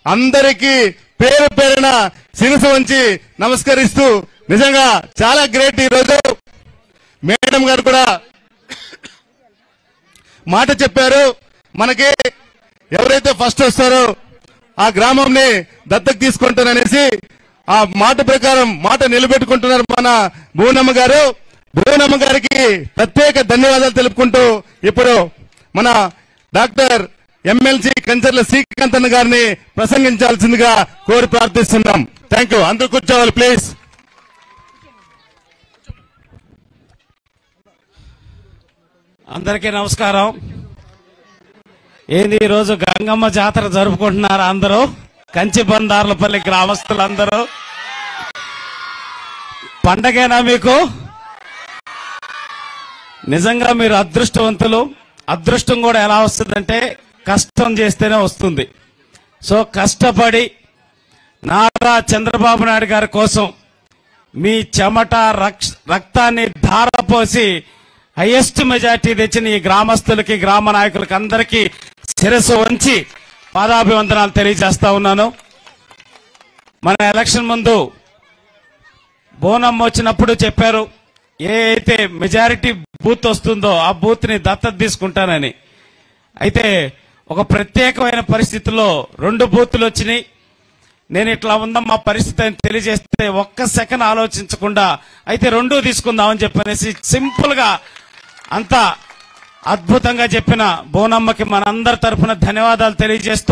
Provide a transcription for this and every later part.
అందరికీ పేరు పేరున శిరసు వంచి నమస్కరిస్తూ నిజంగా చాలా గ్రేట్ ఈ రోజు మేడం గారు కూడా మాట చెప్పారు మనకి ఎవరైతే ఫస్ట్ వస్తారో ఆ గ్రామంని దత్తకు తీసుకుంటారనేసి ఆ మాట ప్రకారం మాట నిలబెట్టుకుంటున్నారు మన భువనమ్మ గారు భువనమ్మ గారికి ప్రత్యేక ధన్యవాదాలు తెలుపుకుంటూ ఇప్పుడు మన డాక్టర్ ఎమ్మెల్సీ కంచర్ల శ్రీకాంత్ అన్న గారిని ప్రసంగించాల్సిందిగా కోరి ప్రార్థిస్తున్నాం థ్యాంక్ యూ అందరూ కూర్చోవాలి ప్లీజ్ అందరికీ నమస్కారం ఏంది ఈరోజు గంగమ్మ జాతర జరుపుకుంటున్నారు అందరూ కంచి బందార్లపల్లి గ్రామస్తులందరూ పండగేనా మీకు నిజంగా మీరు అదృష్టవంతులు అదృష్టం కూడా ఎలా వస్తుందంటే కష్టం చేస్తేనే వస్తుంది సో కష్టపడి నారా చంద్రబాబు నాయుడు గారి కోసం మీ చెమట రక్ష- రక్తాన్ని ధారపోసి హైయెస్ట్ మెజార్టీ తెచ్చిన ఈ గ్రామస్తులకి గ్రామ నాయకులకి అందరికీ శిరస్సు వంచి పాదాభివందనాలు తెలియజేస్తా ఉన్నాను మన ఎలక్షన్ ముందు బోనమ్మ వచ్చినప్పుడు చెప్పారు ఏ అయితే మెజారిటీ బూత్ వస్తుందో ఆ బూత్ ని దత్తత తీసుకుంటానని అయితే ఒక ప్రత్యేకమైన పరిస్థితిలో రెండు బూతులు వచ్చినాయి నేను ఇట్లా ఉందా మా పరిస్థితి అని తెలియజేస్తే ఒక్క సెకండ్ ఆలోచించకుండా అయితే రెండూ తీసుకుందామని చెప్పనేసి సింపుల్ గా అంత అద్భుతంగా చెప్పిన బోనమ్మకి మనందరి తరఫున ధన్యవాదాలు తెలియజేస్తూ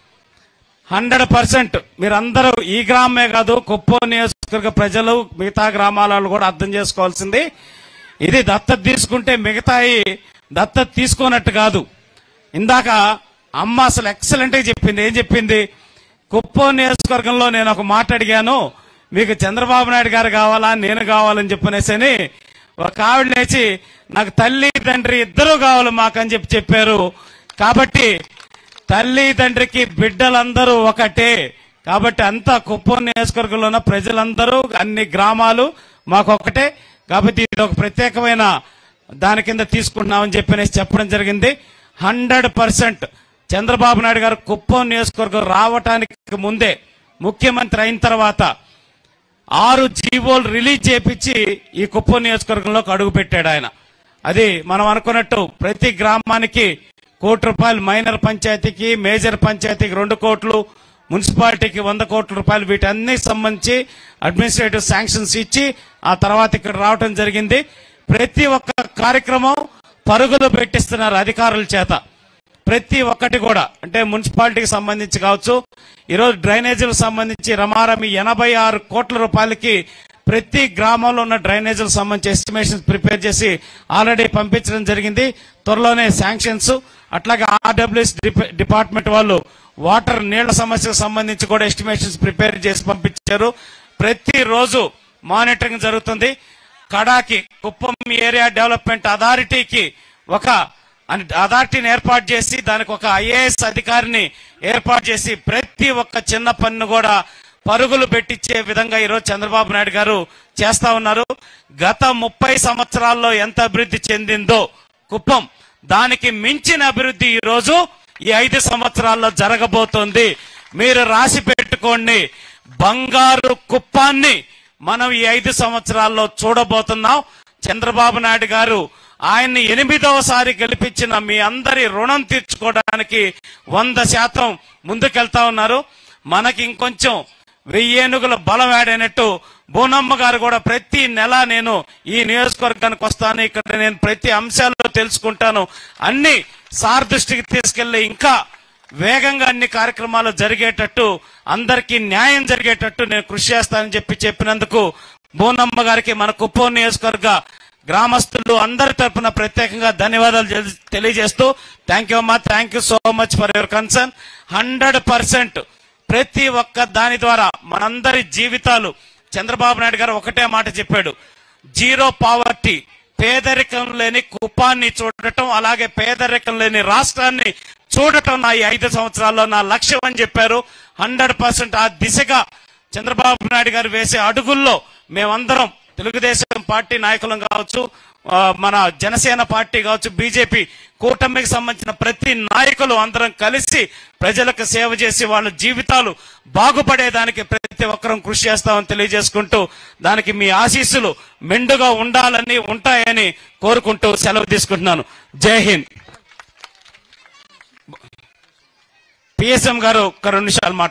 హండ్రెడ్ పర్సెంట్ మీరందరూ ఈ గ్రామమే కాదు కుప్పం నియోజకవర్గ ప్రజలు మిగతా గ్రామాల వాళ్ళు కూడా అర్థం చేసుకోవాల్సింది ఇది దత్తత తీసుకుంటే మిగతాయి దత్తత తీసుకోనట్టు కాదు ఇందాక అమ్మ అసలు ఎక్సలెంట్ గా చెప్పింది ఏం చెప్పింది కుప్పం నియోజకవర్గంలో నేను ఒక మాట అడిగాను మీకు చంద్రబాబు నాయుడు గారు కావాలా నేను కావాలని చెప్పనేసని ఒక ఆవిడ లేచి నాకు తల్లి తండ్రి ఇద్దరు కావాలి మాకని చెప్పి చెప్పారు కాబట్టి తల్లి తండ్రికి బిడ్డలందరూ ఒకటే కాబట్టి అంతా కుప్పం నియోజకవర్గంలో ఉన్న ప్రజలందరూ అన్ని గ్రామాలు మాకు ఒకటే కాబట్టి ఇది ఒక ప్రత్యేకమైన దాని కింద తీసుకుంటున్నామని చెప్పనేసి చెప్పడం జరిగింది హండ్రెడ్ పర్సెంట్ చంద్రబాబు నాయుడు గారు కుప్పం నియోజకవర్గం రావటానికి ముందే ముఖ్యమంత్రి అయిన తర్వాత ఆరు జీవోలు రిలీజ్ చేపించి ఈ కుప్పం నియోజకవర్గంలోకి అడుగు పెట్టాడు ఆయన అది మనం అనుకున్నట్టు ప్రతి గ్రామానికి కోటి రూపాయలు మైనర్ పంచాయతీకి మేజర్ పంచాయతీకి రెండు కోట్లు మున్సిపాలిటీకి వంద కోట్ల రూపాయలు వీటన్ని సంబంధించి అడ్మినిస్ట్రేటివ్ శాంక్షన్స్ ఇచ్చి ఆ తర్వాత ఇక్కడ రావటం జరిగింది ప్రతి ఒక్క కార్యక్రమం పరుగులు పెట్టిస్తున్నారు అధికారుల చేత ప్రతి ఒక్కటి కూడా అంటే మున్సిపాలిటీకి సంబంధించి కావచ్చు ఈరోజు డ్రైనేజీలకు సంబంధించి రమారమి ఎనభై ఆరు కోట్ల రూపాయలకి ప్రతి గ్రామంలో ఉన్న డ్రైనేజీలకు సంబంధించి ఎస్టిమేషన్స్ ప్రిపేర్ చేసి ఆల్రెడీ పంపించడం జరిగింది త్వరలోనే శాంక్షన్స్ అట్లాగే ఆర్డబ్ల్యూఎస్ డిపార్ట్మెంట్ వాళ్ళు వాటర్ నీళ్ల సమస్యకు సంబంధించి కూడా ఎస్టిమేషన్స్ ప్రిపేర్ చేసి పంపించారు ప్రతి రోజు మానిటరింగ్ జరుగుతుంది కడాకి కుప్పం ఏరియా డెవలప్మెంట్ అథారిటీకి ఒక అని అథారిటీని ఏర్పాటు చేసి దానికి ఒక ఐఏఎస్ అధికారిని ఏర్పాటు చేసి ప్రతి ఒక్క చిన్న పన్ను కూడా పరుగులు పెట్టించే విధంగా ఈరోజు చంద్రబాబు నాయుడు గారు చేస్తా ఉన్నారు గత ముప్పై సంవత్సరాల్లో ఎంత అభివృద్ధి చెందిందో కుప్పం దానికి మించిన అభివృద్ధి ఈ రోజు ఈ ఐదు సంవత్సరాల్లో జరగబోతోంది మీరు రాసి పెట్టుకోండి బంగారు కుప్పాన్ని మనం ఈ ఐదు సంవత్సరాల్లో చూడబోతున్నాం చంద్రబాబు నాయుడు గారు ఆయన్ని ఎనిమిదవసారి గెలిపించిన మీ అందరి రుణం తీర్చుకోవడానికి వంద శాతం ముందుకెళ్తా ఉన్నారు మనకి ఇంకొంచెం వెయ్యేనుగుల బలం ఆడైనట్టు బోనమ్మ గారు కూడా ప్రతి నెల నేను ఈ నియోజకవర్గానికి వస్తాను ఇక్కడ నేను ప్రతి అంశాలు తెలుసుకుంటాను అన్ని సార్ దృష్టికి తీసుకెళ్లి ఇంకా వేగంగా అన్ని కార్యక్రమాలు జరిగేటట్టు అందరికీ న్యాయం జరిగేటట్టు నేను కృషి చేస్తానని చెప్పి చెప్పినందుకు బోనమ్మ గారికి మన కుప్పం నియోజకవర్గ గ్రామస్తులు అందరి తరపున ప్రత్యేకంగా ధన్యవాదాలు తెలి- తెలియజేస్తూ థ్యాంక్ యూ అమ్మా thank you so much for your concern hundred percent ప్రతి ఒక్క దాని ద్వారా మనందరి జీవితాలు చంద్రబాబు నాయుడు గారు ఒకటే మాట చెప్పాడు జీరో పావర్టీ పేదరికం లేని కుప్పాన్ని చూడటం అలాగే పేదరికం లేని రాష్ట్రాన్ని చూడటం నా ఈ ఐదు సంవత్సరాల్లో నా లక్ష్యం అని చెప్పారు హండ్రెడ్ పర్సెంట్ ఆ దిశగా చంద్రబాబు నాయుడు గారు వేసే అడుగుల్లో మేమందరం తెలుగుదేశం పార్టీ నాయకులం కావచ్చు ఆ, మన జనసేన పార్టీ కావచ్చు బీజేపీ కూటమికి సంబంధించిన ప్రతి నాయకులు అందరం కలిసి ప్రజలకు సేవ చేసి వాళ్ళ జీవితాలు బాగుపడేదానికి ప్రతి ఒక్కరం కృషి చేస్తామని తెలియజేసుకుంటూ దానికి మీ ఆశీస్సులు మెండుగా ఉండాలని ఉంటాయని కోరుకుంటూ సెలవు తీసుకుంటున్నాను జై హింద్ పిఎస్ఎం గారు ఒక రెండు నిమిషాలు మాట్లాడారు